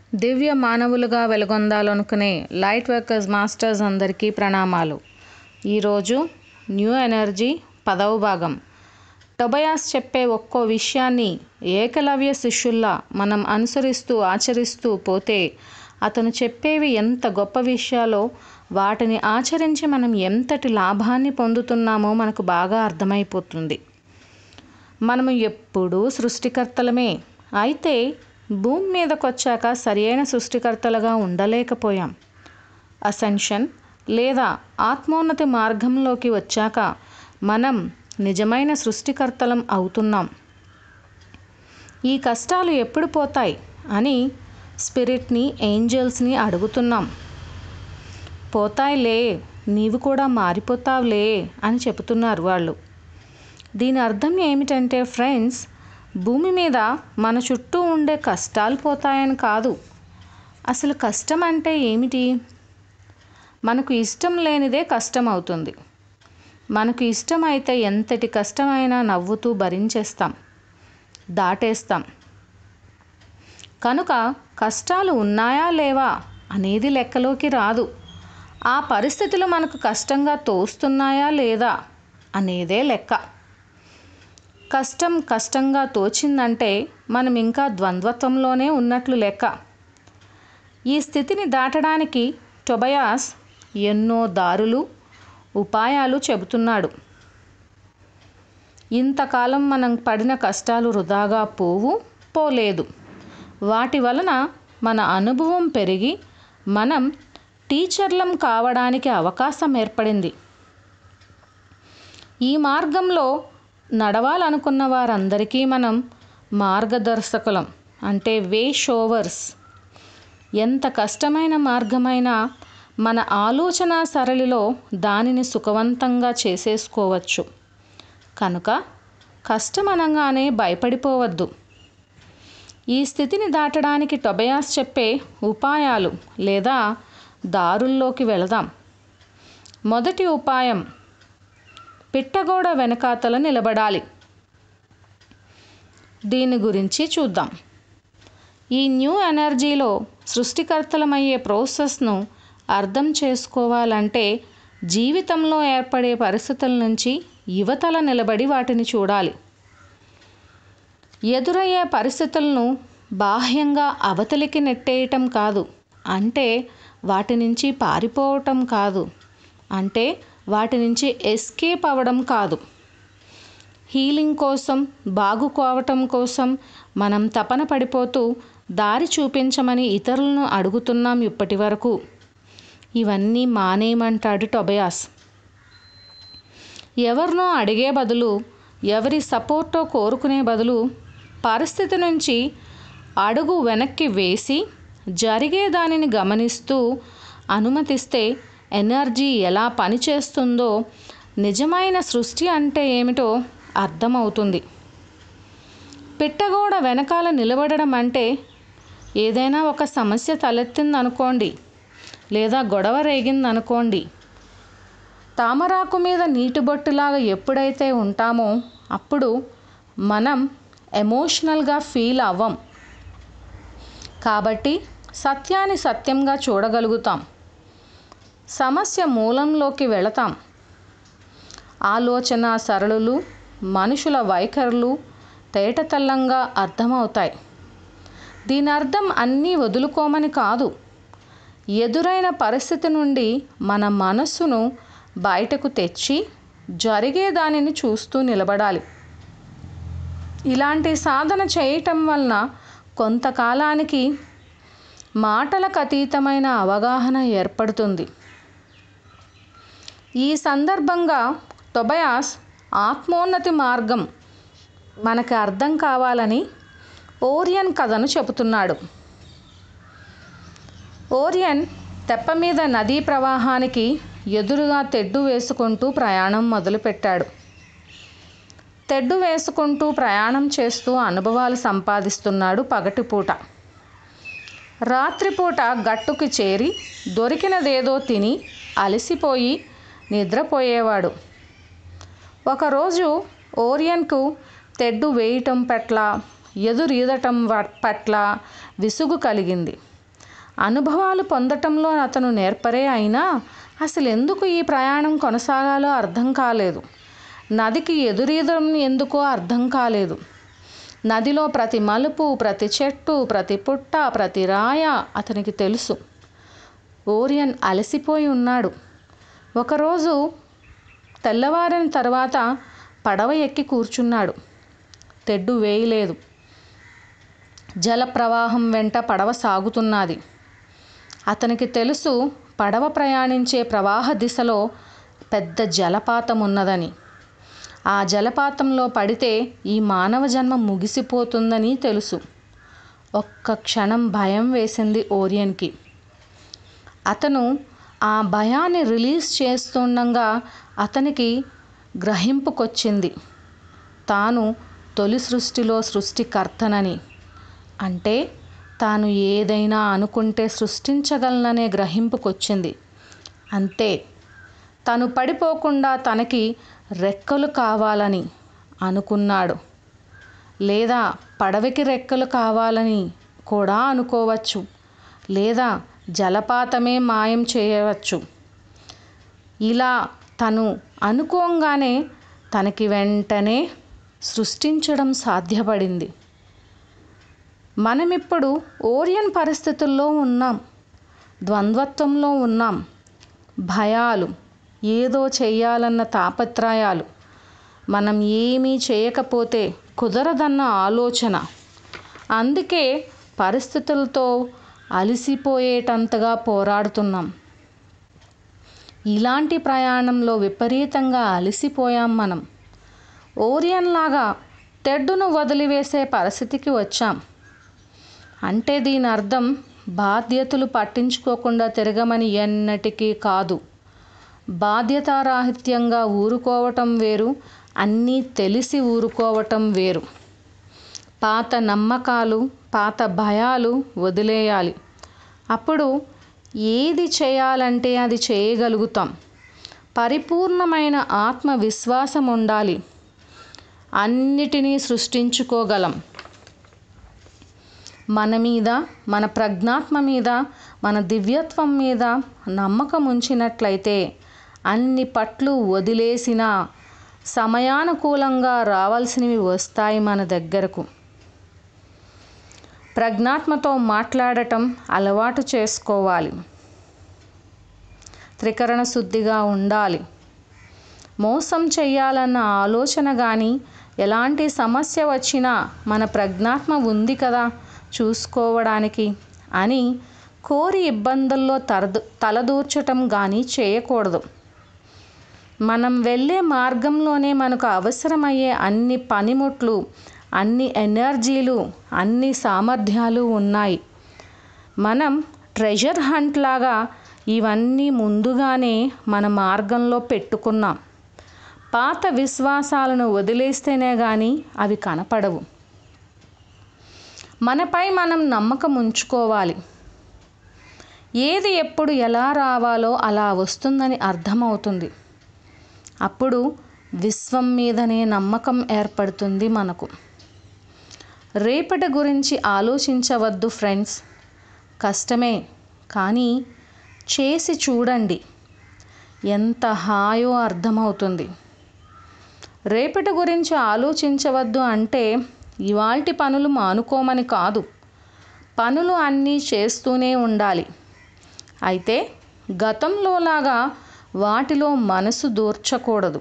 దివ్య మానవులుగా వెలుగొందాలనుకునే light workers masters అందరికీ ప్రణామాలు ఈరోజు న్యూ ఎనర్జీ పదవ భాగం టొబయాస్ చెప్పే ఒక్కో విషయాన్ని ఏకలవ్య శిష్యుల్లా మనం అనుసరిస్తూ ఆచరిస్తూ పోతే అతను చెప్పేవి ఎంత గొప్ప విషయాలో వాటిని ఆచరించి మనం ఎంతటి లాభాన్ని పొందుతున్నామో మనకు బాగా అర్థమైపోతుంది మనము ఎప్పుడూ సృష్టికర్తలమే అయితే భూమి మీదకి వచ్చాక సరియైన సృష్టికర్తలుగా ఉండలేకపోయాం అసెన్షన్ లేదా ఆత్మోన్నతి మార్గంలోకి వచ్చాక మనం నిజమైన సృష్టికర్తలం అవుతున్నాం ఈ కష్టాలు ఎప్పుడు పోతాయి అని స్పిరిట్ని ఏంజల్స్ని అడుగుతున్నాం పోతాయిలే నీవు కూడా మారిపోతావులే అని చెబుతున్నారు వాళ్ళు దీని అర్థం ఏమిటంటే ఫ్రెండ్స్ భూమి మీద మన చుట్టూ ఉండే కష్టాలు పోతాయని కాదు అసలు కష్టం అంటే ఏమిటి మనకు ఇష్టం లేనిదే కష్టం అవుతుంది మనకు ఇష్టమైతే ఎంతటి కష్టమైనా నవ్వుతూ భరించేస్తాం దాటేస్తాం కనుక కష్టాలు ఉన్నాయా లేవా అనేది లెక్కలోకి రాదు ఆ పరిస్థితులు మనకు కష్టంగా తోస్తున్నాయా లేదా అనేదే లెక్క కష్టం కష్టంగా తోచిందంటే మనం ఇంకా ద్వంద్వత్వంలోనే ఉన్నట్లు లెక్క ఈ స్థితిని దాటడానికి టొబయాస్ ఎన్నో దారులు ఉపాయాలు చెబుతున్నాడు ఇంతకాలం మనం పడిన కష్టాలు వృధాగా పోవు పోలేదు వాటి వలన మన అనుభవం పెరిగి మనం టీచర్లం కావడానికి అవకాశం ఏర్పడింది ఈ మార్గంలో నడవాలనుకున్న వారందరికీ మనం మార్గదర్శకులం అంటే వే షోవర్స్ ఎంత కష్టమైన మార్గమైనా మన ఆలోచన సరళిలో దానిని సుఖవంతంగా చేసేసుకోవచ్చు కనుక కష్టమనగానే భయపడిపోవద్దు ఈ స్థితిని దాటడానికి టొబయాస్ చెప్పే ఉపాయాలు లేదా దారుల్లోకి వెళదాం మొదటి ఉపాయం పిట్టగోడ వెనకాతల నిలబడాలి దీని గురించి చూద్దాం ఈ న్యూ ఎనర్జీలో సృష్టికర్తలమయ్యే ప్రాసెస్ను అర్థం చేసుకోవాలంటే జీవితంలో ఏర్పడే పరిస్థితుల నుంచి యువతల నిలబడి వాటిని చూడాలి ఎదురయ్యే పరిస్థితులను బాహ్యంగా అవతలికి నెట్టేయటం కాదు అంటే వాటి నుంచి పారిపోవటం కాదు అంటే వాటి నుంచి ఎస్కేప్ అవ్వడం కాదు హీలింగ్ కోసం బాగుకోవటం కోసం మనం తపన పడిపోతూ దారి చూపించమని ఇతరులను అడుగుతున్నాం ఇప్పటి వరకు ఇవన్నీ మానేయమంటాడు టొబయాస్ ఎవరినో అడిగే బదులు ఎవరి సపోర్టో కోరుకునే బదులు పరిస్థితి నుంచి అడుగు వెనక్కి వేసి జరిగే దానిని గమనిస్తూ అనుమతిస్తే ఎనర్జీ ఎలా పనిచేస్తుందో నిజమైన సృష్టి అంటే ఏమిటో అర్థమవుతుంది పిట్టగోడ వెనకాల నిలబడడం అంటే ఏదైనా ఒక సమస్య తలెత్తిందనుకోండి లేదా గొడవ రేగిందనుకోండి తామరాకు మీద నీటి బొట్టులాగా ఎప్పుడైతే ఉంటామో అప్పుడు మనం ఎమోషనల్గా ఫీల్ అవ్వం కాబట్టి సత్యాన్ని సత్యంగా చూడగలుగుతాం సమస్య మూలంలోకి వెళతాం ఆలోచన సరళులు మనుషుల వైఖరులు తేటతెల్లంగా అర్థమవుతాయి దీని అర్థం అన్నీ వదులుకోమని కాదు ఎదురైన పరిస్థితి నుండి మన మనస్సును బయటకు తెచ్చి జరిగే దానిని చూస్తూ నిలబడాలి ఇలాంటి సాధన చేయటం వలన కొంతకాలానికి మాటలకు అతీతమైన అవగాహన ఏర్పడుతుంది ఈ సందర్భంగా టొబయాస్ ఆత్మోన్నతి మార్గం మనకు అర్థం కావాలని ఓరియన్ కథను చెబుతున్నాడు ఓరియన్ తెప్ప మీద నదీ ప్రవాహానికి ఎదురుగా తెడ్డు వేసుకుంటూ ప్రయాణం మొదలుపెట్టాడు తెడ్డు వేసుకుంటూ ప్రయాణం చేస్తూ అనుభవాలు సంపాదిస్తున్నాడు పగటిపూట రాత్రిపూట గట్టుకి చేరి దొరికినదేదో తిని అలసిపోయి నిద్రపోయేవాడు ఒకరోజు ఓరియన్కు తెడ్డు వేయటం పట్ల ఎదురీదటం పట్ల విసుగు కలిగింది అనుభవాలు పొందటంలో అతను నేర్పరే అయినా అసలు ఎందుకు ఈ ప్రయాణం కొనసాగాలో అర్థం కాలేదు నదికి ఎదురీదం ఎందుకో అర్థం కాలేదు నదిలో ప్రతి మలుపు ప్రతి చెట్టు ప్రతి పుట్ట ప్రతి రాయ అతనికి తెలుసు ఓరియన్ అలసిపోయి ఉన్నాడు ఒకరోజు తెల్లవారిన తర్వాత పడవ ఎక్కి కూర్చున్నాడు తెడ్డు వేయలేదు జల ప్రవాహం వెంట పడవ సాగుతున్నది అతనికి తెలుసు పడవ ప్రయాణించే ప్రవాహ దిశలో పెద్ద జలపాతం ఉన్నదని ఆ జలపాతంలో పడితే ఈ మానవ జన్మ ముగిసిపోతుందని తెలుసు ఒక్క క్షణం భయం వేసింది ఓరియన్కి అతను ఆ భయాన్ని రిలీజ్ చేస్తుండగా అతనికి గ్రహింపుకొచ్చింది తాను తొలి సృష్టిలో సృష్టికర్తనని అంటే తాను ఏదైనా అనుకుంటే సృష్టించగలననే గ్రహింపుకొచ్చింది అంతే తను పడిపోకుండా తనకి రెక్కలు కావాలని అనుకున్నాడు లేదా పడవకి రెక్కలు కావాలని కూడా అనుకోవచ్చు లేదా జలపాతమే మాయం చేయవచ్చు ఇలా తను అనుకోగానే తనకి వెంటనే సృష్టించడం సాధ్యపడింది మనమిప్పుడు ఓరియన్ పరిస్థితుల్లో ఉన్నాం ద్వంద్వత్వంలో ఉన్నాం భయాలు ఏదో చెయ్యాలన్న తాపత్రయాలు మనం ఏమీ చేయకపోతే కుదరదన్న ఆలోచన అందుకే పరిస్థితులతో అలసిపోయేటంతగా పోరాడుతున్నాం ఇలాంటి ప్రయాణంలో విపరీతంగా అలసిపోయాం మనం ఓరియన్ లాగా తెడ్డును వదిలివేసే పరిస్థితికి వచ్చాం అంటే దీని అర్థం బాధ్యతలు పట్టించుకోకుండా తిరగమని ఎన్నటికీ కాదు బాధ్యతారాహిత్యంగా ఊరుకోవటం వేరు అన్నీ తెలిసి ఊరుకోవటం వేరు పాత నమ్మకాలు పాత భయాలు వదిలేయాలి అప్పుడు ఏది చేయాలంటే అది చేయగలుగుతాం పరిపూర్ణమైన ఆత్మవిశ్వాసం ఉండాలి అన్నిటినీ సృష్టించుకోగలం మన మీద మన ప్రజ్ఞాత్మ మీద మన దివ్యత్వం మీద నమ్మకం ఉంచినట్లయితే అన్ని పట్లు వదిలేసిన సమయానుకూలంగా రావాల్సినవి వస్తాయి మన దగ్గరకు ప్రజ్ఞాత్మతో మాట్లాడటం అలవాటు చేసుకోవాలి త్రికరణ శుద్ధిగా ఉండాలి మోసం చెయ్యాలన్న ఆలోచన కానీ ఎలాంటి సమస్య వచ్చినా మన ప్రజ్ఞాత్మ ఉంది కదా చూసుకోవడానికి అని కోరి ఇబ్బందుల్లో తరదు తలదూర్చటం కానీ చేయకూడదు మనం వెళ్ళే మార్గంలోనే మనకు అవసరమయ్యే అన్ని పనిముట్లు అన్ని ఎనర్జీలు అన్ని సామర్థ్యాలు ఉన్నాయి మనం ట్రెజర్ హంట్ లాగా ఇవన్నీ ముందుగానే మన మార్గంలో పెట్టుకున్నాం పాత విశ్వాసాలను వదిలేస్తేనే కానీ అవి కనపడవు మనపై మనం నమ్మకం ఉంచుకోవాలి ఏది ఎప్పుడు ఎలా రావాలో అలా వస్తుందని అర్థమవుతుంది అప్పుడు విశ్వం మీదనే నమ్మకం ఏర్పడుతుంది మనకు రేపటి గురించి ఆలోచించవద్దు ఫ్రెండ్స్ కష్టమే కానీ చేసి చూడండి ఎంత హాయో అర్థమవుతుంది రేపటి గురించి ఆలోచించవద్దు అంటే ఇవాల్టి పనులు మానుకోమని కాదు పనులు అన్నీ చేస్తూనే ఉండాలి అయితే గతంలోలాగా వాటిలో మనసు దూర్చకూడదు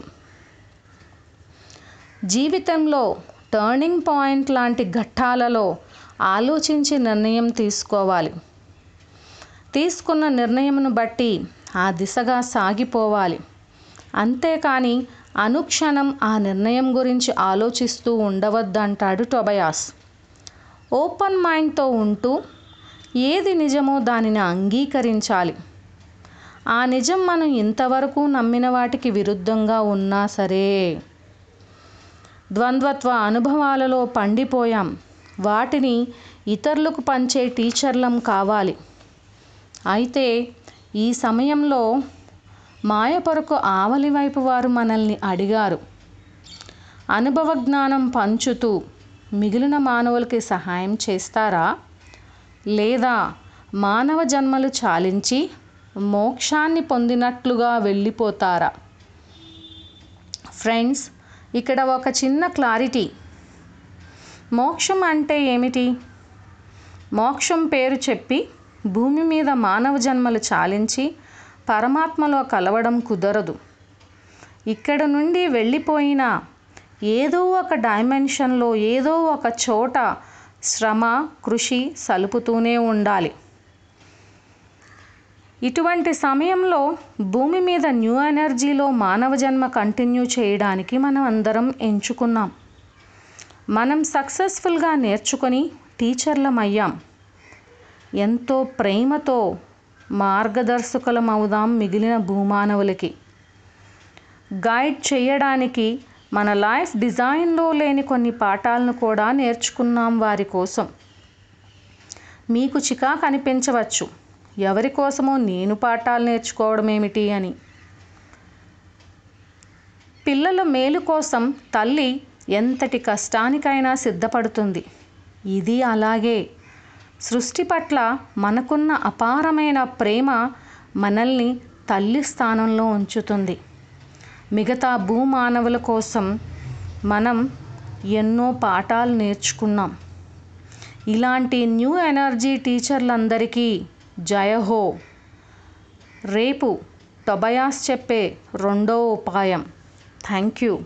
జీవితంలో టర్నింగ్ పాయింట్ లాంటి ఘట్టాలలో ఆలోచించి నిర్ణయం తీసుకోవాలి తీసుకున్న నిర్ణయమును బట్టి ఆ దిశగా సాగిపోవాలి అంతేకాని అనుక్షణం ఆ నిర్ణయం గురించి ఆలోచిస్తూ ఉండవద్దంటాడు టొబయాస్ ఓపెన్ మైండ్తో ఉంటూ ఏది నిజమో దానిని అంగీకరించాలి ఆ నిజం మనం ఇంతవరకు నమ్మిన వాటికి విరుద్ధంగా ఉన్నా సరే ద్వంద్వత్వ అనుభవాలలో పండిపోయాం వాటిని ఇతరులకు పంచే టీచర్లం కావాలి అయితే ఈ సమయంలో మాయపరకు ఆవలి వైపు వారు మనల్ని అడిగారు అనుభవ జ్ఞానం పంచుతూ మిగిలిన మానవులకి సహాయం చేస్తారా లేదా మానవ జన్మలు చాలించి మోక్షాన్ని పొందినట్లుగా వెళ్ళిపోతారా ఫ్రెండ్స్ ఇక్కడ ఒక చిన్న క్లారిటీ మోక్షం అంటే ఏమిటి మోక్షం పేరు చెప్పి భూమి మీద మానవ జన్మలు చాలించి పరమాత్మలో కలవడం కుదరదు ఇక్కడ నుండి వెళ్ళిపోయిన ఏదో ఒక డైమెన్షన్లో ఏదో ఒక చోట శ్రమ కృషి సలుపుతూనే ఉండాలి ఇటువంటి సమయంలో భూమి మీద న్యూ ఎనర్జీలో మానవ జన్మ కంటిన్యూ చేయడానికి మనం అందరం ఎంచుకున్నాం మనం సక్సెస్ఫుల్గా నేర్చుకొని టీచర్లం అయ్యాం ఎంతో ప్రేమతో మార్గదర్శకులం అవుదాం మిగిలిన భూమానవులకి గైడ్ చేయడానికి మన లైఫ్ డిజైన్లో లేని కొన్ని పాఠాలను కూడా నేర్చుకున్నాం వారి కోసం మీకు చికాకు అనిపించవచ్చు ఎవరి కోసమో నేను పాఠాలు నేర్చుకోవడం ఏమిటి అని పిల్లల మేలు కోసం తల్లి ఎంతటి కష్టానికైనా సిద్ధపడుతుంది ఇది అలాగే సృష్టి పట్ల మనకున్న అపారమైన ప్రేమ మనల్ని తల్లి స్థానంలో ఉంచుతుంది మిగతా భూమానవుల కోసం మనం ఎన్నో పాఠాలు నేర్చుకున్నాం ఇలాంటి న్యూ ఎనర్జీ టీచర్లందరికీ జయహో రేపు టొబయాస్ చెప్పే రెండో ఉపాయం థ్యాంక్ యూ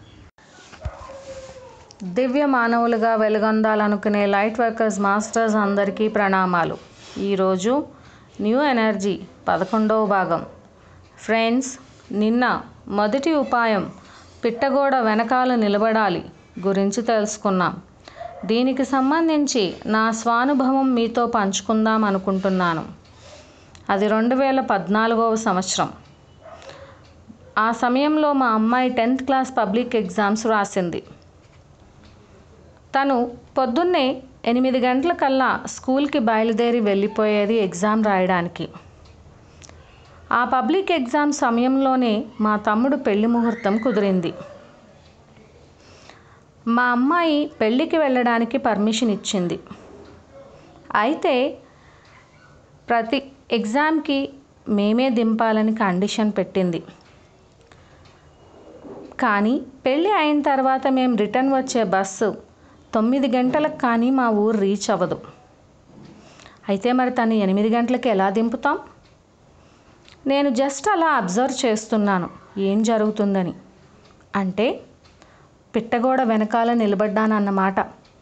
దివ్య మానవులుగా వెలుగొందాలనుకునే లైట్ వర్కర్స్ మాస్టర్స్ అందరికీ ప్రణామాలు ఈరోజు న్యూ ఎనర్జీ పదకొండవ భాగం ఫ్రెండ్స్ నిన్న మొదటి ఉపాయం పిట్టగోడ వెనకాల నిలబడాలి గురించి తెలుసుకున్నాం దీనికి సంబంధించి నా స్వానుభవం మీతో పంచుకుందాం అనుకుంటున్నాను అది రెండు వేల పద్నాలుగవ సంవత్సరం ఆ సమయంలో మా అమ్మాయి టెన్త్ క్లాస్ పబ్లిక్ ఎగ్జామ్స్ రాసింది తను పొద్దున్నే ఎనిమిది గంటల కల్లా స్కూల్కి బయలుదేరి వెళ్ళిపోయేది ఎగ్జామ్ రాయడానికి ఆ పబ్లిక్ ఎగ్జామ్ సమయంలోనే మా తమ్ముడు పెళ్లి ముహూర్తం కుదిరింది మా అమ్మాయి పెళ్ళికి వెళ్ళడానికి పర్మిషన్ ఇచ్చింది అయితే ప్రతి ఎగ్జామ్కి మేమే దింపాలని కండిషన్ పెట్టింది కానీ పెళ్ళి అయిన తర్వాత మేము రిటర్న్ వచ్చే బస్సు తొమ్మిది గంటలకు కానీ మా ఊరు రీచ్ అవ్వదు అయితే మరి తను ఎనిమిది గంటలకి ఎలా దింపుతాం నేను జస్ట్ అలా అబ్జర్వ్ చేస్తున్నాను ఏం జరుగుతుందని అంటే పిట్టగోడ వెనకాల నిలబడ్డానన్నమాట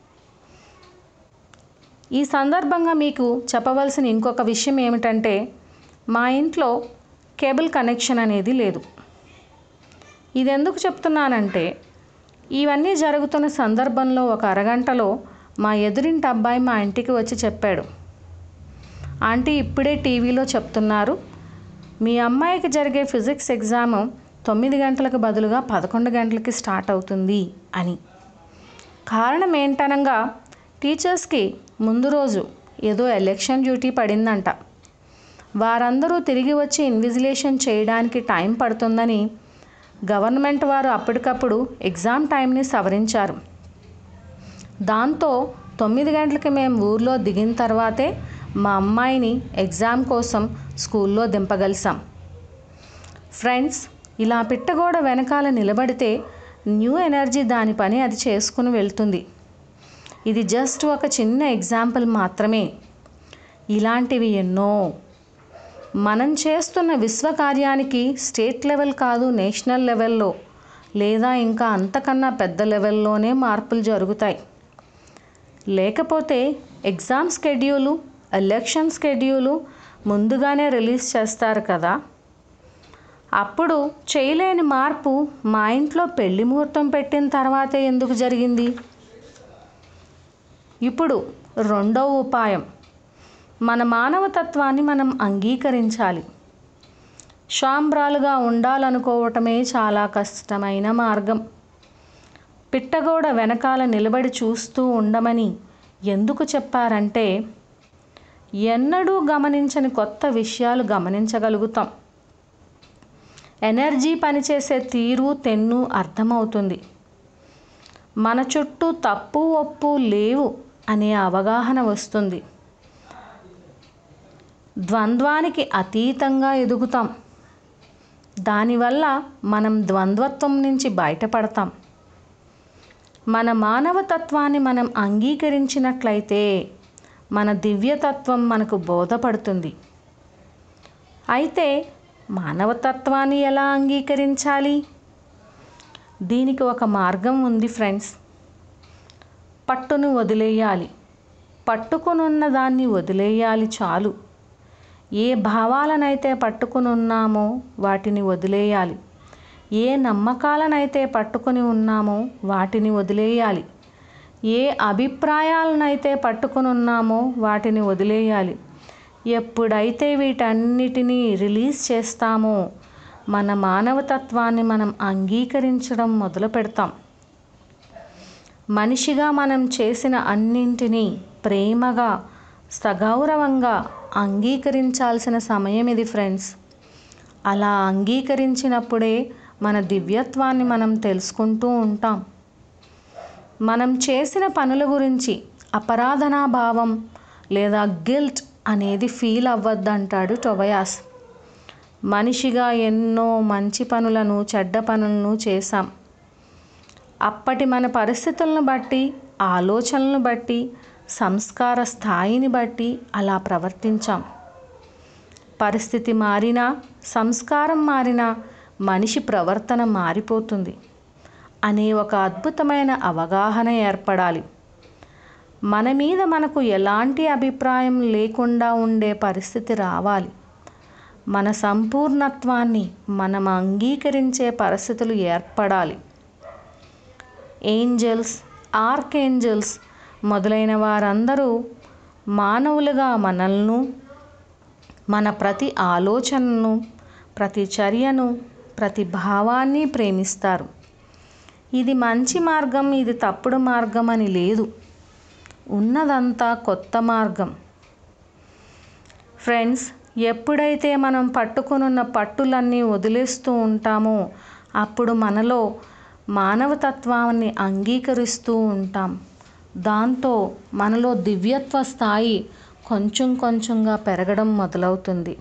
ఈ సందర్భంగా మీకు చెప్పవలసిన ఇంకొక విషయం ఏమిటంటే మా ఇంట్లో కేబుల్ కనెక్షన్ అనేది లేదు ఇది ఎందుకు చెప్తున్నానంటే ఇవన్నీ జరుగుతున్న సందర్భంలో ఒక అరగంటలో మా ఎదురింటి అబ్బాయి మా ఇంటికి వచ్చి చెప్పాడు ఆంటీ ఇప్పుడే టీవీలో చెప్తున్నారు మీ అమ్మాయికి జరిగే ఫిజిక్స్ ఎగ్జామ్ తొమ్మిది గంటలకు బదులుగా పదకొండు గంటలకి స్టార్ట్ అవుతుంది అని కారణం ఏంటనగా టీచర్స్కి ముందు రోజు ఏదో ఎలక్షన్ డ్యూటీ పడిందంట వారందరూ తిరిగి వచ్చి ఇన్విజిలేషన్ చేయడానికి టైం పడుతుందని గవర్నమెంట్ వారు అప్పటికప్పుడు ఎగ్జామ్ టైంని సవరించారు దాంతో తొమ్మిది గంటలకి మేము ఊర్లో దిగిన తర్వాతే మా అమ్మాయిని ఎగ్జామ్ కోసం స్కూల్లో దింపగలిసాం ఫ్రెండ్స్ ఇలా పిట్టగోడ వెనకాల నిలబడితే న్యూ ఎనర్జీ దాని పని అది చేసుకుని వెళ్తుంది ఇది జస్ట్ ఒక చిన్న ఎగ్జాంపుల్ మాత్రమే ఇలాంటివి ఎన్నో మనం చేస్తున్న విశ్వ కార్యానికి స్టేట్ లెవెల్ కాదు నేషనల్ లెవెల్లో లేదా ఇంకా అంతకన్నా పెద్ద లెవెల్లోనే మార్పులు జరుగుతాయి లేకపోతే ఎగ్జామ్ స్కెడ్యూలు ఎలక్షన్ స్కెడ్యూలు ముందుగానే రిలీజ్ చేస్తారు కదా అప్పుడు చేయలేని మార్పు మా ఇంట్లో పెళ్లి ముహూర్తం పెట్టిన తర్వాతే ఎందుకు జరిగింది ఇప్పుడు రెండవ ఉపాయం మన మానవతత్వాన్ని మనం అంగీకరించాలి శాంబ్రాలుగా ఉండాలనుకోవటమే చాలా కష్టమైన మార్గం పిట్టగోడ వెనకాల నిలబడి చూస్తూ ఉండమని ఎందుకు చెప్పారంటే ఎన్నడూ గమనించని కొత్త విషయాలు గమనించగలుగుతాం ఎనర్జీ పనిచేసే తీరు తెన్ను అర్థమవుతుంది మన చుట్టూ తప్పు ఒప్పు లేవు అనే అవగాహన వస్తుంది ద్వంద్వానికి అతీతంగా ఎదుగుతాం దానివల్ల మనం ద్వంద్వత్వం నుంచి బయటపడతాం మన మానవతత్వాన్ని మనం అంగీకరించినట్లయితే మన దివ్యతత్వం మనకు బోధపడుతుంది అయితే మానవతత్వాన్ని ఎలా అంగీకరించాలి దీనికి ఒక మార్గం ఉంది ఫ్రెండ్స్ పట్టును వదిలేయాలి పట్టుకునున్న దాన్ని వదిలేయాలి చాలు ఏ భావాలనైతే పట్టుకుని ఉన్నామో వాటిని వదిలేయాలి ఏ నమ్మకాలనైతే పట్టుకొని ఉన్నామో వాటిని వదిలేయాలి ఏ అభిప్రాయాలనైతే పట్టుకొని ఉన్నామో వాటిని వదిలేయాలి ఎప్పుడైతే వీటన్నిటినీ రిలీజ్ చేస్తామో మన మానవతత్వాన్ని మనం అంగీకరించడం మొదలు పెడతాం మనిషిగా మనం చేసిన అన్నింటినీ ప్రేమగా సగౌరవంగా అంగీకరించాల్సిన సమయం ఇది ఫ్రెండ్స్ అలా అంగీకరించినప్పుడే మన దివ్యత్వాన్ని మనం తెలుసుకుంటూ ఉంటాం మనం చేసిన పనుల గురించి అపరాధనా భావం లేదా గిల్ట్ అనేది ఫీల్ అవ్వద్దంటాడు టొబయాస్ మనిషిగా ఎన్నో మంచి పనులను చెడ్డ పనులను చేశాం అప్పటి మన పరిస్థితులను బట్టి ఆలోచనలను బట్టి సంస్కార స్థాయిని బట్టి అలా ప్రవర్తించాం పరిస్థితి మారినా సంస్కారం మారినా మనిషి ప్రవర్తన మారిపోతుంది అనే ఒక అద్భుతమైన అవగాహన ఏర్పడాలి మన మీద మనకు ఎలాంటి అభిప్రాయం లేకుండా ఉండే పరిస్థితి రావాలి మన సంపూర్ణత్వాన్ని మనం అంగీకరించే పరిస్థితులు ఏర్పడాలి ఏంజల్స్ ఆర్కేంజల్స్ మొదలైన వారందరూ మానవులుగా మనల్ని మన ప్రతి ఆలోచనను ప్రతి చర్యను ప్రతి భావాన్ని ప్రేమిస్తారు ఇది మంచి మార్గం ఇది తప్పుడు మార్గం అని లేదు ఉన్నదంతా కొత్త మార్గం ఫ్రెండ్స్ ఎప్పుడైతే మనం పట్టుకునున్న పట్టులన్నీ వదిలేస్తూ ఉంటామో అప్పుడు మనలో మానవతత్వాన్ని అంగీకరిస్తూ ఉంటాం దాంతో మనలో దివ్యత్వ స్థాయి కొంచెం కొంచెంగా పెరగడం మొదలవుతుంది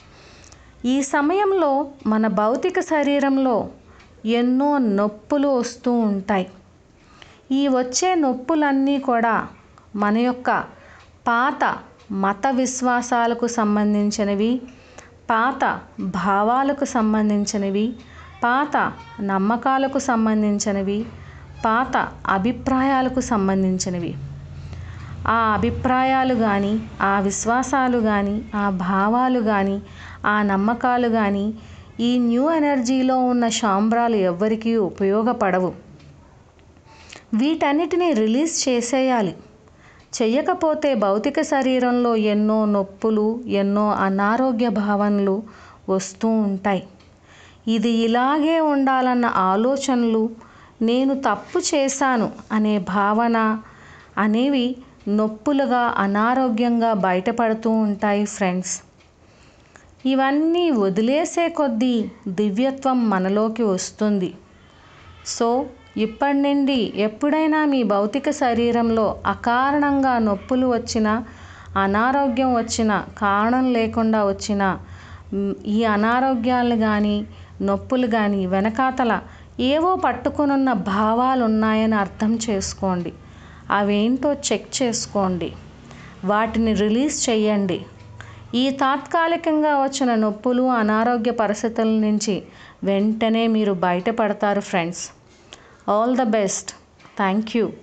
ఈ సమయంలో మన భౌతిక శరీరంలో ఎన్నో నొప్పులు వస్తూ ఉంటాయి ఈ వచ్చే నొప్పులన్నీ కూడా మన యొక్క పాత మత విశ్వాసాలకు సంబంధించినవి పాత భావాలకు సంబంధించినవి పాత నమ్మకాలకు సంబంధించినవి పాత అభిప్రాయాలకు సంబంధించినవి ఆ అభిప్రాయాలు కానీ ఆ విశ్వాసాలు కానీ ఆ భావాలు కానీ ఆ నమ్మకాలు కానీ ఈ న్యూ ఎనర్జీలో ఉన్న శాంబ్రాలు ఎవ్వరికీ ఉపయోగపడవు వీటన్నిటిని రిలీజ్ చేసేయాలి చెయ్యకపోతే భౌతిక శరీరంలో ఎన్నో నొప్పులు ఎన్నో అనారోగ్య భావనలు వస్తూ ఉంటాయి ఇది ఇలాగే ఉండాలన్న ఆలోచనలు నేను తప్పు చేశాను అనే భావన అనేవి నొప్పులుగా అనారోగ్యంగా బయటపడుతూ ఉంటాయి ఫ్రెండ్స్ ఇవన్నీ వదిలేసే కొద్దీ దివ్యత్వం మనలోకి వస్తుంది సో ఇప్పటి నుండి ఎప్పుడైనా మీ భౌతిక శరీరంలో అకారణంగా నొప్పులు వచ్చినా అనారోగ్యం వచ్చిన కారణం లేకుండా వచ్చిన ఈ అనారోగ్యాలు కానీ నొప్పులు కానీ వెనకాతల ఏవో పట్టుకునున్న భావాలు ఉన్నాయని అర్థం చేసుకోండి అవేంటో చెక్ చేసుకోండి వాటిని రిలీజ్ చేయండి ఈ తాత్కాలికంగా వచ్చిన నొప్పులు అనారోగ్య పరిస్థితుల నుంచి వెంటనే మీరు బయటపడతారు friends all the best thank you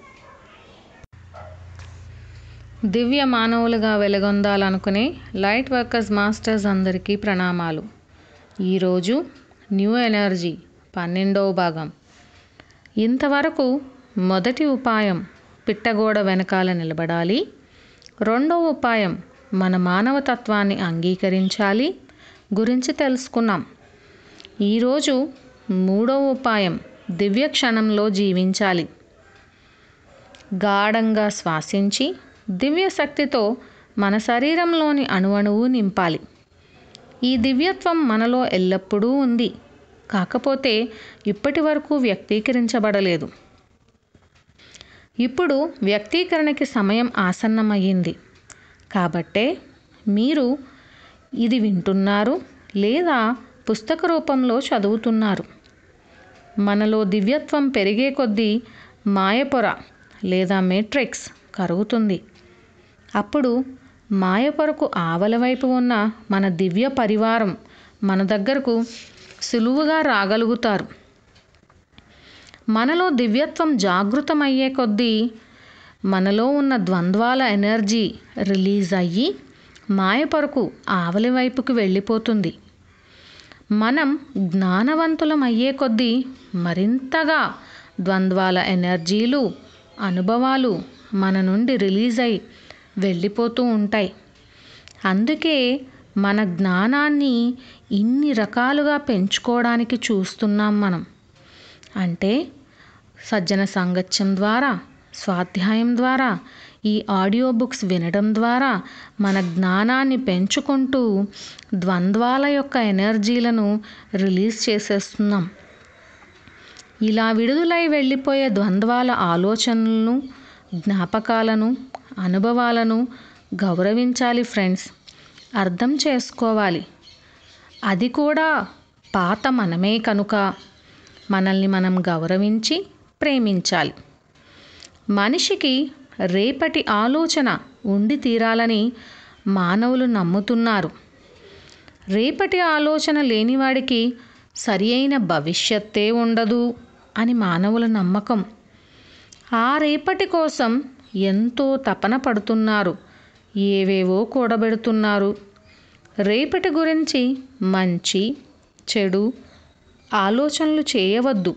దివ్య మానవులుగా వెలుగొందాలనుకునే లైట్ వర్కర్స్ మాస్టర్స్ అందరికీ ప్రణామాలు ఈరోజు న్యూ ఎనర్జీ పన్నెండవ భాగం ఇంతవరకు మొదటి ఉపాయం పిట్టగోడ వెనకాల నిలబడాలి రెండవ ఉపాయం మన మానవతత్వాన్ని అంగీకరించాలి గురించి తెలుసుకున్నాం ఈరోజు మూడవ ఉపాయం దివ్య క్షణంలో జీవించాలి గాఢంగా శ్వాసించి దివ్య శక్తితో మన శరీరంలోని అణువణువు నింపాలి ఈ దివ్యత్వం మనలో ఎల్లప్పుడూ ఉంది కాకపోతే ఇప్పటి వరకు వ్యక్తీకరించబడలేదు ఇప్పుడు వ్యక్తీకరణకి సమయం ఆసన్నమయ్యింది కాబట్టే మీరు ఇది వింటున్నారు లేదా పుస్తక రూపంలో చదువుతున్నారు మనలో దివ్యత్వం పెరిగే కొద్దీ మాయపొర లేదా మేట్రిక్స్ కరుగుతుంది అప్పుడు మాయపొరకు ఆవల వైపు ఉన్న మన దివ్య పరివారం మన దగ్గరకు సులువుగా రాగలుగుతారు మనలో దివ్యత్వం జాగృతమయ్యే కొద్దీ మనలో ఉన్న ద్వంద్వాల ఎనర్జీ రిలీజ్ అయ్యి మాయపొరకు ఆవలి వైపుకి వెళ్ళిపోతుంది మనం జ్ఞానవంతులం అయ్యే కొద్దీ మరింతగా ద్వంద్వాల ఎనర్జీలు అనుభవాలు మన నుండి రిలీజ్ అయి వెళ్ళిపోతూ ఉంటాయి అందుకే మన జ్ఞానాన్ని ఇన్ని రకాలుగా పెంచుకోవడానికి చూస్తున్నాం మనం అంటే సజ్జన సాంగత్యం ద్వారా స్వాధ్యాయం ద్వారా ఈ ఆడియో బుక్స్ వినడం ద్వారా మన జ్ఞానాన్ని పెంచుకుంటూ ద్వంద్వాల యొక్క ఎనర్జీలను రిలీజ్ చేసేస్తున్నాం ఇలా విడుదలై వెళ్ళిపోయే ద్వంద్వాల ఆలోచనలను జ్ఞాపకాలను అనుభవాలను గౌరవించాలి ఫ్రెండ్స్ అర్థం చేసుకోవాలి అది కూడా పాత మనమే కనుక మనల్ని మనం గౌరవించి ప్రేమించాలి మనిషికి రేపటి ఆలోచన ఉండి తీరాలని మానవులు నమ్ముతున్నారు రేపటి ఆలోచన లేనివాడికి సరి అయిన భవిష్యత్తే ఉండదు అని మానవుల నమ్మకం ఆ రేపటి కోసం ఎంతో తపన పడుతున్నారు ఏవేవో కూడబెడుతున్నారు రేపటి గురించి మంచి చెడు ఆలోచనలు చేయవద్దు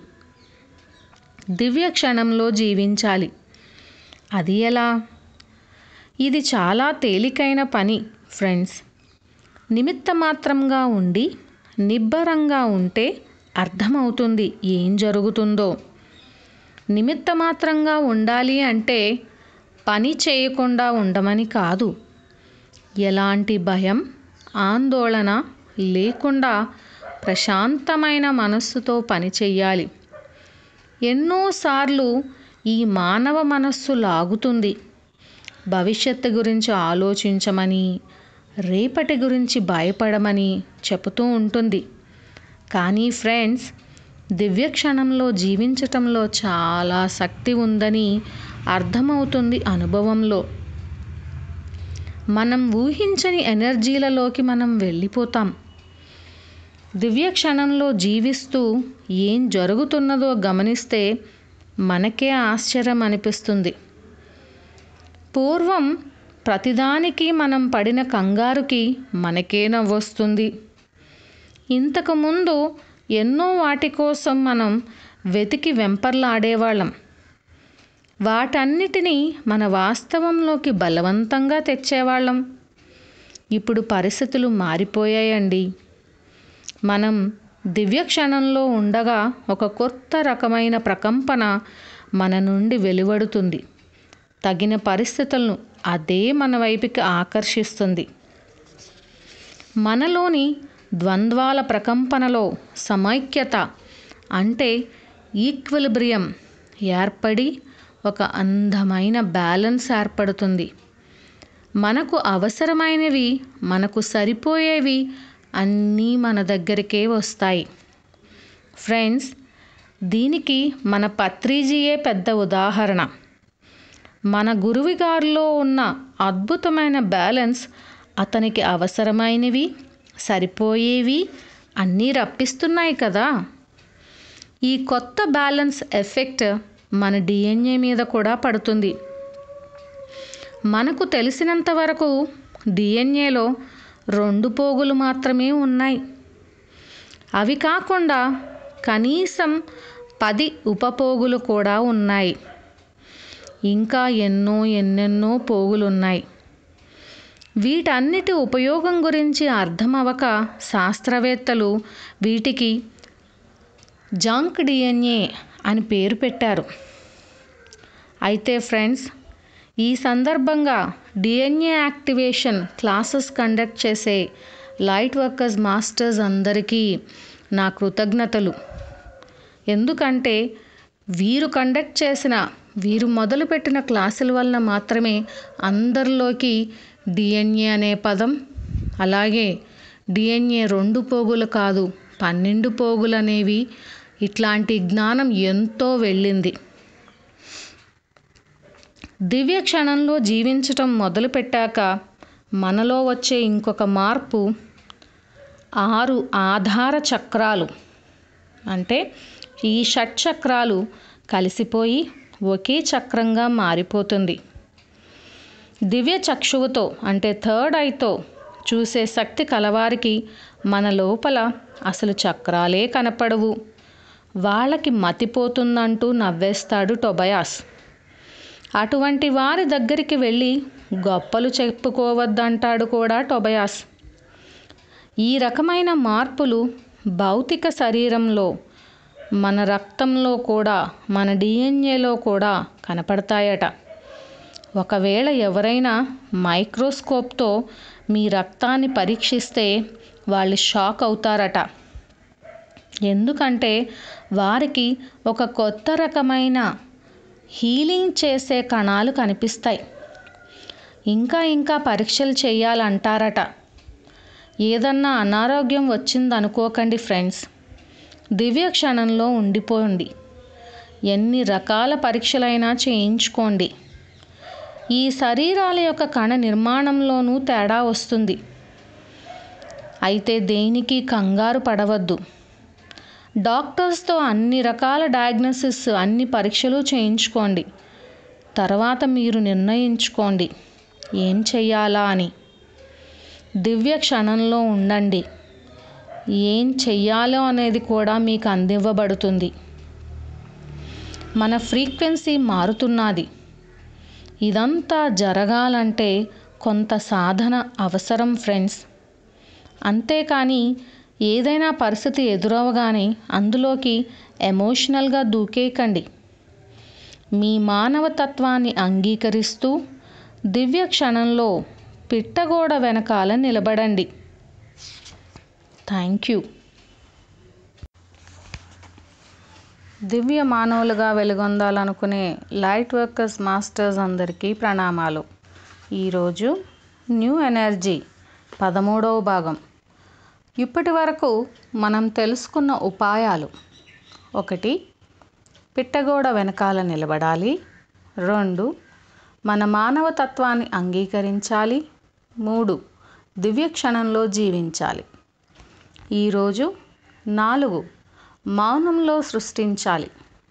దివ్య క్షణంలో జీవించాలి అది ఎలా ఇది చాలా తేలికైన పని ఫ్రెండ్స్ నిమిత్త మాత్రంగా ఉండి నిబ్బరంగా ఉంటే అర్థమవుతుంది ఏం జరుగుతుందో నిమిత్త మాత్రంగా ఉండాలి అంటే పని చేయకుండా ఉండమని కాదు ఎలాంటి భయం ఆందోళన లేకుండా ప్రశాంతమైన మనస్సుతో పని చెయ్యాలి ఎన్నోసార్లు ఈ మానవ మనస్సు లాగుతుంది భవిష్యత్తు గురించి ఆలోచించమని రేపటి గురించి భయపడమని చెబుతూ ఉంటుంది కానీ ఫ్రెండ్స్ దివ్య క్షణంలో జీవించటంలో చాలా శక్తి ఉందని అర్థమవుతుంది అనుభవంలో మనం ఊహించని ఎనర్జీలలోకి మనం వెళ్ళిపోతాం దివ్య క్షణంలో జీవిస్తూ ఏం జరుగుతున్నదో గమనిస్తే మనకే ఆశ్చర్యం అనిపిస్తుంది పూర్వం ప్రతిదానికి మనం పడిన కంగారుకి మనకే నవ్వొస్తుంది ఇంతకుముందు ఎన్నో వాటి కోసం మనం వెతికి వెంపర్లాడేవాళ్ళం వాటన్నిటినీ మన వాస్తవంలోకి బలవంతంగా తెచ్చేవాళ్ళం ఇప్పుడు పరిస్థితులు మారిపోయాయండి మనం దివ్య క్షణంలో ఉండగా ఒక కొత్త రకమైన ప్రకంపన మన నుండి వెలువడుతుంది తగిన పరిస్థితులను అదే మన వైపుకి ఆకర్షిస్తుంది మనలోని ద్వంద్వాల ప్రకంపనలో సమైక్యత అంటే ఈక్విలిబ్రియం ఏర్పడి ఒక అందమైన బ్యాలెన్స్ ఏర్పడుతుంది మనకు అవసరమైనవి మనకు సరిపోయేవి అన్నీ మన దగ్గరికే వస్తాయి ఫ్రెండ్స్ దీనికి మన పత్రిజీయే పెద్ద ఉదాహరణ మన గురువు గారిలో ఉన్న అద్భుతమైన బ్యాలెన్స్ అతనికి అవసరమైనవి సరిపోయేవి అన్నీ రప్పిస్తున్నాయి కదా ఈ కొత్త బ్యాలెన్స్ ఎఫెక్ట్ మన డిఎన్ఏ మీద కూడా పడుతుంది మనకు తెలిసినంత వరకు డిఎన్ఏలో రెండు పోగులు మాత్రమే ఉన్నాయి అవి కాకుండా కనీసం పది ఉపపోగులు కూడా ఉన్నాయి ఇంకా ఎన్నో ఎన్నెన్నో పోగులు ఉన్నాయి వీటన్నిటి ఉపయోగం గురించి అర్థమవక శాస్త్రవేత్తలు వీటికి జంక్ డిఎన్ఏ అని పేరు పెట్టారు అయితే ఫ్రెండ్స్ ఈ సందర్భంగా డిఎన్ఏ యాక్టివేషన్ క్లాసెస్ కండక్ట్ చేసే లైట్ వర్కర్స్ మాస్టర్స్ అందరికీ నా కృతజ్ఞతలు ఎందుకంటే వీరు కండక్ట్ చేసిన వీరు మొదలుపెట్టిన క్లాసుల వలన మాత్రమే అందరిలోకి డిఎన్ఏ అనే పదం అలాగే డిఎన్ఏ రెండు పోగులు కాదు పన్నెండు పోగులు అనేవి ఇట్లాంటి జ్ఞానం ఎంతో వెళ్ళింది దివ్య క్షణంలో జీవించటం మొదలుపెట్టాక మనలో వచ్చే ఇంకొక మార్పు ఆరు ఆధార చక్రాలు అంటే ఈ షట్ చక్రాలు కలిసిపోయి ఒకే చక్రంగా మారిపోతుంది దివ్య చక్షువుతో అంటే థర్డ్ ఐతో చూసే శక్తి కలవారికి మన లోపల అసలు చక్రాలే కనపడవు వాళ్ళకి మతిపోతుందంటూ నవ్వేస్తాడు టొబయాస్ అటువంటి వారి దగ్గరికి వెళ్ళి గొప్పలు చెప్పుకోవద్దంటాడు కూడా టొబయాస్ ఈ రకమైన మార్పులు భౌతిక శరీరంలో మన రక్తంలో కూడా మన డిఎన్ఏలో కూడా కనపడతాయట ఒకవేళ ఎవరైనా మైక్రోస్కోప్తో మీ రక్తాన్ని పరీక్షిస్తే వాళ్ళు షాక్ అవుతారట ఎందుకంటే వారికి ఒక కొత్త రకమైన హీలింగ్ చేసే కణాలు కనిపిస్తాయి ఇంకా ఇంకా పరీక్షలు చేయాలంటారట ఏదన్నా అనారోగ్యం వచ్చిందనుకోకండి ఫ్రెండ్స్ దివ్య క్షణంలో ఉండిపోండి ఎన్ని రకాల పరీక్షలైనా చేయించుకోండి ఈ శరీరాల యొక్క కణ నిర్మాణంలోనూ తేడా వస్తుంది అయితే దేనికి కంగారు పడవద్దు డాక్టర్స్తో అన్ని రకాల డయాగ్నోసిస్ అన్ని పరీక్షలు చేయించుకోండి తర్వాత మీరు నిర్ణయించుకోండి ఏం చెయ్యాలా అని దివ్య క్షణంలో ఉండండి ఏం చెయ్యాలో అనేది కూడా మీకు అందివ్వబడుతుంది మన ఫ్రీక్వెన్సీ మారుతున్నది ఇదంతా జరగాలంటే కొంత సాధన అవసరం ఫ్రెండ్స్ అంతేకాని ఏదైనా పరిస్థితి ఎదురవగానే అందులోకి ఎమోషనల్గా దూకేయకండి మీ మానవతత్వాన్ని అంగీకరిస్తూ దివ్య క్షణంలో పిట్టగోడ వెనకాల నిలబడండి థ్యాంక్ యూ దివ్య మానవులుగా వెలుగొందాలనుకునే లైట్ వర్కర్స్ మాస్టర్స్ అందరికీ ప్రణామాలు ఈరోజు న్యూ ఎనర్జీ పదమూడవ భాగం ఇప్పటి వరకు మనం తెలుసుకున్న ఉపాయాలు ఒకటి పిట్టగోడ వెనకాల నిలబడాలి రెండు మన మానవతత్వాన్ని అంగీకరించాలి మూడు దివ్య క్షణంలో జీవించాలి ఈరోజు నాలుగు మౌనంలో సృష్టించాలి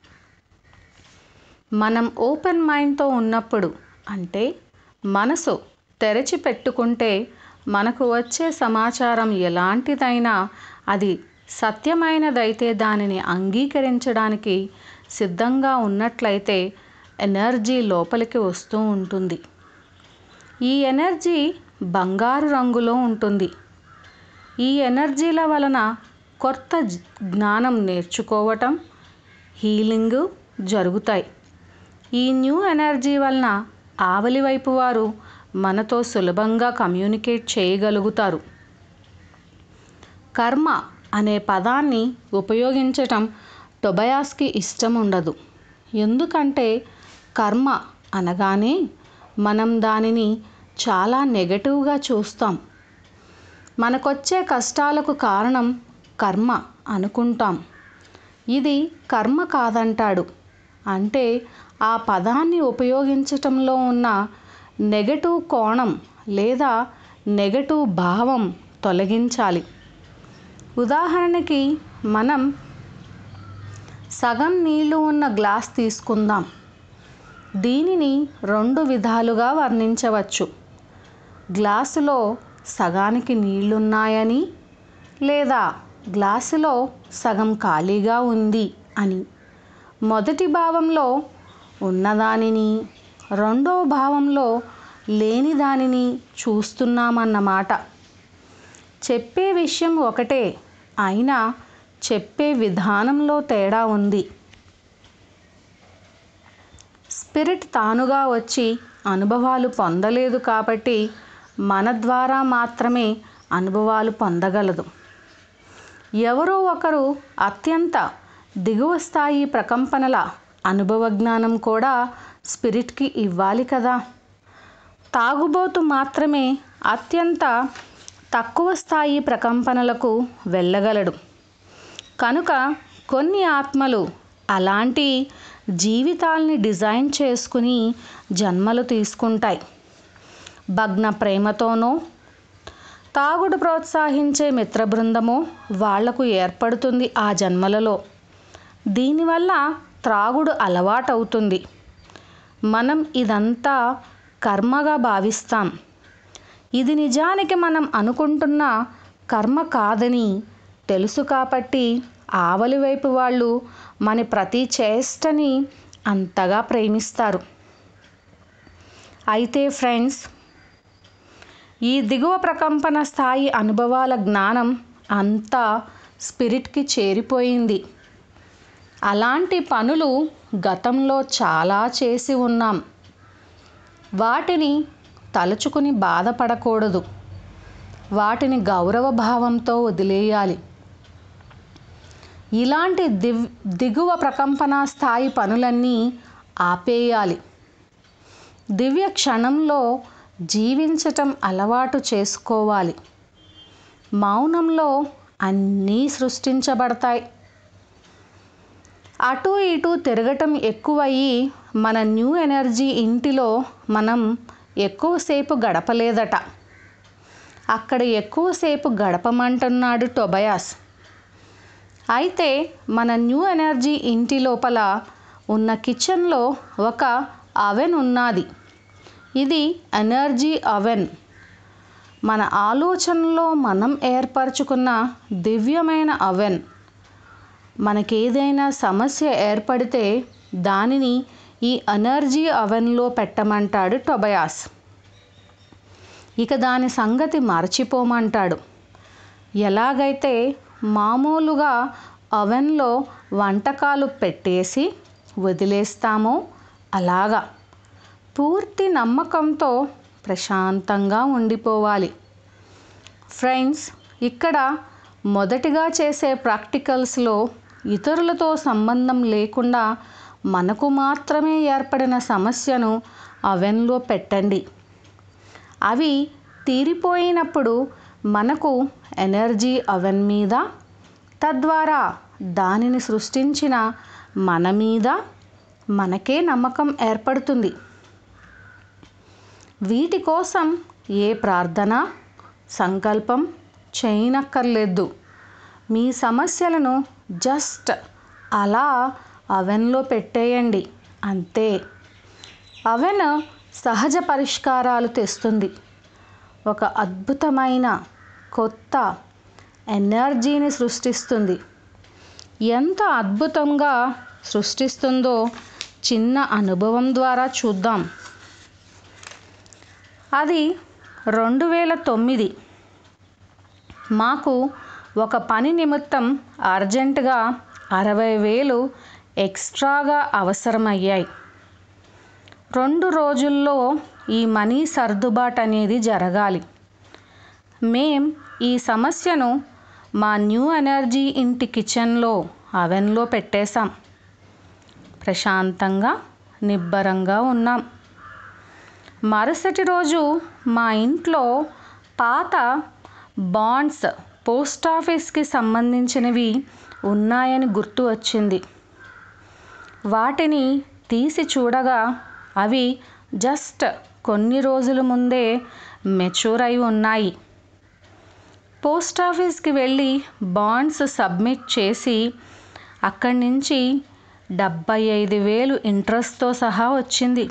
మనం ఓపెన్ మైండ్తో ఉన్నప్పుడు అంటే మనసు తెరచి పెట్టుకుంటే మనకు వచ్చే సమాచారం ఎలాంటిదైనా అది సత్యమైనదైతే దానిని అంగీకరించడానికి సిద్ధంగా ఉన్నట్లయితే ఎనర్జీ లోపలికి వస్తూ ఉంటుంది ఈ ఎనర్జీ బంగారు రంగులో ఉంటుంది ఈ ఎనర్జీల వలన కొత్త జ్ఞానం నేర్చుకోవటం హీలింగ్ జరుగుతాయి ఈ న్యూ ఎనర్జీ వలన ఆవలి వైపు వారు మనతో సులభంగా కమ్యూనికేట్ చేయగలుగుతారు కర్మ అనే పదాన్ని ఉపయోగించటం టొబయాస్కి ఇష్టం ఉండదు ఎందుకంటే కర్మ అనగానే మనం దానిని చాలా నెగటివ్గా చూస్తాం మనకొచ్చే కష్టాలకు కారణం కర్మ అనుకుంటాం ఇది కర్మ కాదంటాడు అంటే ఆ పదాన్ని ఉపయోగించటంలో ఉన్న నెగటివ్ కోణం లేదా నెగటివ్ భావం తొలగించాలి ఉదాహరణకి మనం సగం నీళ్లు ఉన్న గ్లాస్ తీసుకుందాం దీనిని రెండు విధాలుగా వర్ణించవచ్చు గ్లాసులో సగానికి నీళ్లున్నాయని లేదా గ్లాసులో సగం ఖాళీగా ఉంది అని మొదటి భావంలో ఉన్నదానిని రెండో భావంలో లేని దానిని చూస్తున్నామన్నమాట చెప్పే విషయం ఒకటే అయినా చెప్పే విధానంలో తేడా ఉంది స్పిరిట్ తానుగా వచ్చి అనుభవాలు పొందలేదు కాబట్టి మన ద్వారా మాత్రమే అనుభవాలు పొందగలదు ఎవరో ఒకరు అత్యంత దిగువ స్థాయి ప్రకంపనల అనుభవ జ్ఞానం కూడా స్పిరిట్కి ఇవ్వాలి కదా తాగుబోతు మాత్రమే అత్యంత తక్కువ స్థాయి ప్రకంపనలకు వెళ్ళగలడు కనుక కొన్ని ఆత్మలు అలాంటి జీవితాల్ని డిజైన్ చేసుకుని జన్మలు తీసుకుంటాయి భగ్న ప్రేమతోనో తాగుడు ప్రోత్సహించే మిత్ర బృందమో వాళ్లకు ఏర్పడుతుంది ఆ జన్మలలో దీనివల్ల త్రాగుడు అలవాటవుతుంది మనం ఇదంతా కర్మగా భావిస్తాం ఇది నిజానికి మనం అనుకుంటున్న కర్మ కాదని తెలుసు కాబట్టి ఆవలి వైపు వాళ్ళు మన ప్రతి చేష్టని అంతగా ప్రేమిస్తారు అయితే ఫ్రెండ్స్ ఈ దిగువ ప్రకంపన స్థాయి అనుభవాల జ్ఞానం అంతా స్పిరిట్కి చేరిపోయింది అలాంటి పనులు గతంలో చాలా చేసి ఉన్నాం వాటిని తలుచుకుని బాధపడకూడదు వాటిని గౌరవ భావంతో వదిలేయాలి ఇలాంటి దివ్ దిగువ ప్రకంపన స్థాయి పనులన్నీ ఆపేయాలి దివ్య క్షణంలో జీవించటం అలవాటు చేసుకోవాలి మౌనంలో అన్నీ సృష్టించబడతాయి అటు ఇటు తిరగటం ఎక్కువయ్యి మన న్యూ ఎనర్జీ ఇంటిలో మనం ఎక్కువసేపు గడపలేదట అక్కడ ఎక్కువసేపు గడపమంటున్నాడు టొబయాస్ అయితే మన న్యూ ఎనర్జీ ఇంటి లోపల ఉన్న కిచెన్లో ఒక అవెన్ ఉన్నది ఇది ఎనర్జీ అవెన్ మన ఆలోచనలో మనం ఏర్పరచుకున్న దివ్యమైన అవెన్ మనకేదైనా సమస్య ఏర్పడితే దానిని ఈ ఎనర్జీ అవెన్లో పెట్టమంటాడు టొబయాస్ ఇక దాని సంగతి మర్చిపోమంటాడు ఎలాగైతే మామూలుగా అవెన్లో వంటకాలు పెట్టేసి వదిలేస్తామో అలాగా పూర్తి నమ్మకంతో ప్రశాంతంగా ఉండిపోవాలి ఫ్రెండ్స్ ఇక్కడ మొదటిగా చేసే ప్రాక్టికల్స్లో ఇతరులతో సంబంధం లేకుండా మనకు మాత్రమే ఏర్పడిన సమస్యను అవెన్లో పెట్టండి అవి తీరిపోయినప్పుడు మనకు ఎనర్జీ అవెన్ మీద తద్వారా దానిని సృష్టించిన మన మీద మనకే నమ్మకం ఏర్పడుతుంది వీటి కోసం ఏ ప్రార్థన సంకల్పం చేయనక్కర్లేదు మీ సమస్యలను జస్ట్ అలా అవెన్లో పెట్టేయండి అంతే అవెన్ సహజ పరిష్కారాలు తెస్తుంది ఒక అద్భుతమైన కొత్త ఎనర్జీని సృష్టిస్తుంది ఎంత అద్భుతంగా సృష్టిస్తుందో చిన్న అనుభవం ద్వారా చూద్దాం అది రెండు వేల తొమ్మిది మాకు ఒక పని నిమిత్తం అర్జెంటుగా అరవై వేలు ఎక్స్ట్రాగా అవసరమయ్యాయి రెండు రోజుల్లో ఈ మనీ సర్దుబాటు అనేది జరగాలి మేం ఈ సమస్యను మా న్యూ ఎనర్జీ ఇంటి కిచెన్లో అవెన్లో పెట్టేశాం ప్రశాంతంగా నిబ్బరంగా ఉన్నాం మరుసటి రోజు మా ఇంట్లో పాత బాండ్స్ పోస్ట్ ఆఫీస్కి సంబంధించినవి ఉన్నాయని గుర్తు వచ్చింది వాటిని తీసి చూడగా అవి జస్ట్ కొన్ని రోజుల ముందే మెచ్యూర్ అయి ఉన్నాయి పోస్ట్ ఆఫీస్కి వెళ్ళి బాండ్స్ సబ్మిట్ చేసి అక్కడి నుంచి డెబ్బై ఐదు వేలు ఇంట్రెస్ట్తో సహా వచ్చింది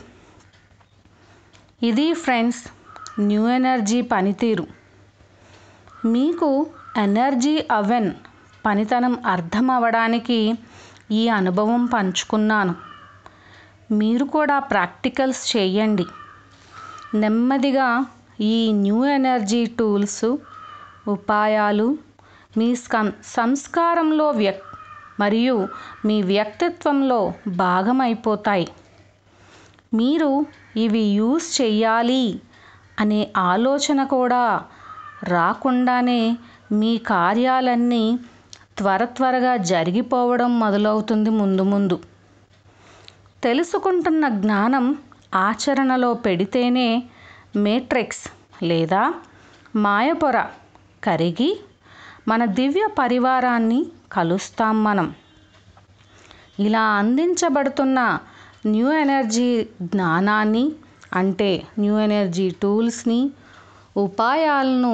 ఇది ఫ్రెండ్స్ న్యూ ఎనర్జీ పనితీరు మీకు ఎనర్జీ అవెన్ పనితనం అర్థం అవ్వడానికి ఈ అనుభవం పంచుకున్నాను మీరు కూడా ప్రాక్టికల్స్ చేయండి నెమ్మదిగా ఈ న్యూ ఎనర్జీ టూల్స్ ఉపాయాలు మీ స్కం సంస్కారంలో వ్యక్ మరియు మీ వ్యక్తిత్వంలో భాగమైపోతాయి మీరు ఇవి యూస్ చెయ్యాలి అనే ఆలోచన కూడా రాకుండానే మీ కార్యాలన్నీ త్వర త్వరగా జరిగిపోవడం మొదలవుతుంది ముందు ముందు తెలుసుకుంటున్న జ్ఞానం ఆచరణలో పెడితేనే మేట్రిక్స్ లేదా మాయపొర కరిగి మన దివ్య పరివారాన్ని కలుస్తాం మనం ఇలా అందించబడుతున్న న్యూ ఎనర్జీ జ్ఞానాన్ని అంటే న్యూ ఎనర్జీ టూల్స్ని ఉపాయాలను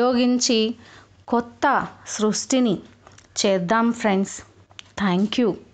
ఉపయోగించి కొత్త సృష్టిని చేద్దాం ఫ్రెండ్స్ థ్యాంక్ యూ